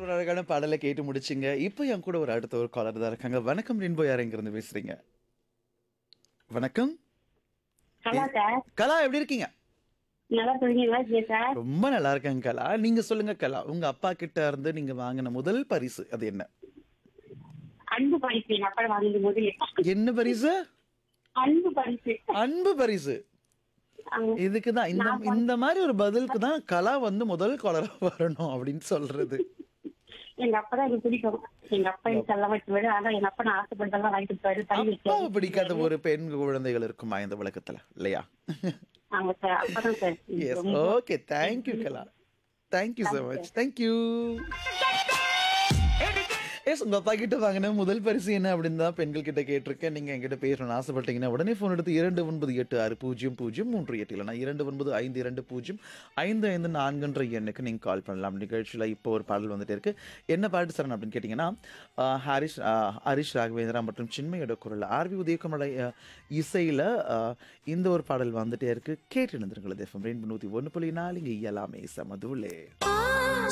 ஒரு அழகான பாடலை கேட்டு முடிச்சிங்க இப்போ என் கூட ஒரு அடுத்த ஒரு காலர் தான் இருக்காங்க வணக்கம் ரென்போ யார் இருந்து பேசுறீங்க வணக்கம் நல்லா சார் கலா எப்படி இருக்கீங்க நல்லா சொல்றீங்களா ஜே சார் ரொம்ப நல்லா இருக்கேங்க கலா நீங்க சொல்லுங்க கலா உங்க அப்பா கிட்ட இருந்து நீங்க வாங்கின முதல் பரிசு அது என்ன அன்பு பரிசு எங்க அப்பா வாங்கிடும் போது என்ன பரிசு அன்பு பரிசு அன்பு பரிசு ஆமா. இதுக்கு தான் இந்த இந்த மாதிரி ஒரு பதிலுக்கு தான் கலா வந்து முதல் காலரா வரணும் அப்படின்னு சொல்றது எங்க அப்பா தான் எனக்கு பிடிக்கும் எங்க அப்பா எனக்கு எல்லாம் வச்சு விட ஆனா எங்க அப்பா நான் ஆசைப்பட்டதெல்லாம் வாங்கி கொடுத்தாரு தண்ணி அப்பாவை வைக்க பிடிக்காத ஒரு பெண் குழந்தைகள் இருக்குமா இந்த உலகத்துல இல்லையா ஆமா சார் அப்பதான் sir yes okay thank you Kala thank you so much thank you yes உங்க அப்பா கிட்ட வாங்கின முதல் பரிசு என்ன அப்படின்னு தான் பெண்கள் கிட்ட கேட்டிருக்கேன் நீங்க என்கிட்ட பேசணும்னு ஆசைப்பட்டீங்கன்னா உடனே ஃபோன் எடுத்து இரண்டு ஒன்பது எட்டு ஆறு பூஜ்ஜியம் பூஜ்ஜியம் மூன்று எட்டு இல்லைனா இரண்டு ஒன்பது ஐந்து இரண்டு பூஜ்ஜியம் ஐந்து ஐந்து நான்குன்ற எண்ணுக்கு நீங்க கால் பண்ணலாம் நிகழ்ச்சியில் இப்போ ஒரு பாடல் வந்துட்டு இருக்கு என்ன பாட்டு சரண் அப்படின்னு கேட்டிங்கன்னா ஆஹ், ஹாரிஸ் ஆஹ், ஹரிஷ் ராகவேந்திரா மற்றும் சின்மையோட குரல் ஆர்வி உதயகுமலை இசையில் இந்த ஒரு பாடல் வந்துட்டே இருக்கு கேட்டு இருந்திருங்களது எஃப்எம் ரெண்டு நூற்றி ஒன்று புள்ளி நாலு இங்கே எல்லாமே சமதுலே